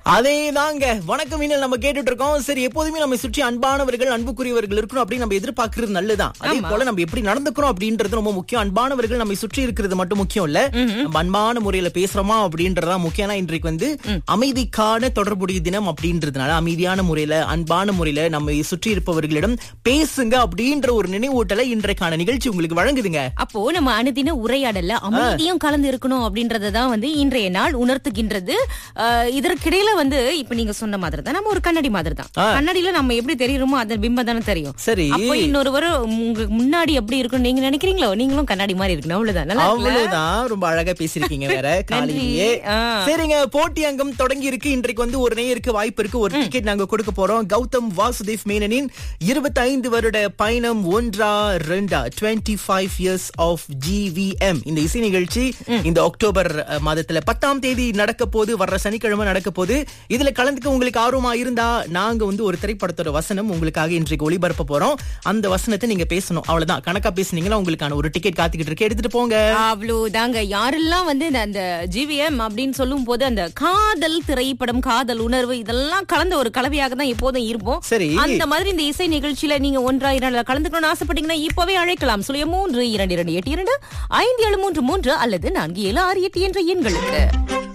அதே தாங்க வணக்கம் இன்னும் நம்ம கேட்டுட்டு இருக்கோம் சரி எப்போதுமே நம்ம சுற்றி அன்பானவர்கள் அன்புக்குரியவர்கள் இருக்கணும் அப்படின்னு நம்ம எதிர்பார்க்கறது நல்லதுதான் அதே போல நம்ம எப்படி நடந்துக்கிறோம் அப்படின்றது ரொம்ப முக்கியம் அன்பானவர்கள் நம்ம சுற்றி இருக்கிறது மட்டும் முக்கியம் இல்ல நம்ம அன்பான முறையில பேசுறோமா அப்படின்றதா முக்கியம் ஆனா இன்றைக்கு வந்து அமைதிக்கான தொடர்புடைய தினம் அப்படின்றதுனால அமைதியான முறையில அன்பான முறையில நம்ம சுற்றி இருப்பவர்களிடம் பேசுங்க அப்படின்ற ஒரு நினைவூட்டலை இன்றைக்கான நிகழ்ச்சி உங்களுக்கு வழங்குதுங்க அப்போ நம்ம அனுதின உரையாடல்ல அமைதியும் கலந்து இருக்கணும் அப்படின்றதான் வந்து இன்றைய நாள் உணர்த்துகின்றது ஆஹ் இதற்கிடையில வந்து இப்ப நீங்க சொன்ன மாதிரி தான் நம்ம ஒரு கண்ணாடி மாதிரி தான் கண்ணாடியில நம்ம எப்படி தெரியுறோமோ அந்த பிம்பம் தானே தெரியும் சரி அப்போ இன்னொருவர் உங்களுக்கு முன்னாடி எப்படி இருக்கணும் நீங்க நினைக்கிறீங்களோ நீங்களும் கண்ணாடி மாதிரி இருக்கணும் அவ்வளவுதான் நல்லா இருக்குல்ல? அவ்வளவுதான் ரொம்ப அழகா பேசிருக்கீங்க வேற காலையிலேயே ஆ. சரிங்க போட்டி அங்கம் தொடங்கி இருக்கு இன்றைக்கு வந்து ஒரு நேயருக்கு வாய்ப்பு இருக்கு ஒரு டிக்கெட் நாங்க கொடுக்க போறோம் கௌதம் வாசுதேவ் மேனனின் 25 வருட பயணம் ஒன்றா ரெண்டா 25 ஃபைவ் இயர்ஸ் ஆஃப் ஜிவிஎம் இந்த இசை நிகழ்ச்சி இந்த அக்டோபர் அஹ், மாதத்துல பத்தாம் தேதி நடக்க போது வர்ற சனிக்கிழமை நடக்க போது இதுல கலந்துக்க உங்களுக்கு ஆர்வமா இருந்தா நாங்க வந்து ஒரு திரைப்படத்தோட வசனம் உங்களுக்காக இன்றைக்கு ஒளிபரப்ப போறோம் அந்த வசனத்தை நீங்க பேசணும் அவ்வளவுதான் கணக்கா பேசுனீங்கன்னா உங்களுக்கான ஒரு டிக்கெட் காத்துக்கிட்டு இருக்கு எடுத்துட்டு போங்க அவ்வளவுதாங்க யாரெல்லாம் வந்து இந்த- அந்த ஜிவிஎம் அப்படின்னு சொல்லும் போது அந்த காதல் திரைப்படம் காதல் உணர்வு இதெல்லாம் கலந்த ஒரு கலவையாக தான் எப்போதும் இருப்போம் சரி. அந்த மாதிரி இந்த இசை நிகழ்ச்சியில நீங்க ஒன்றா இரண்டு கலந்துக்கணும்னு ஆசைப்பட்டீங்கன்னா இப்பவே அழைக்கலாம் சுழிய மூன்று இரண்டு இரண்டு எட்டு இரண்டு ஐந்து ஏழு மூன்று மூன்று அல்லது நான்கு ஏழு ஆறு எட்டு என்ற எண்களுக்கு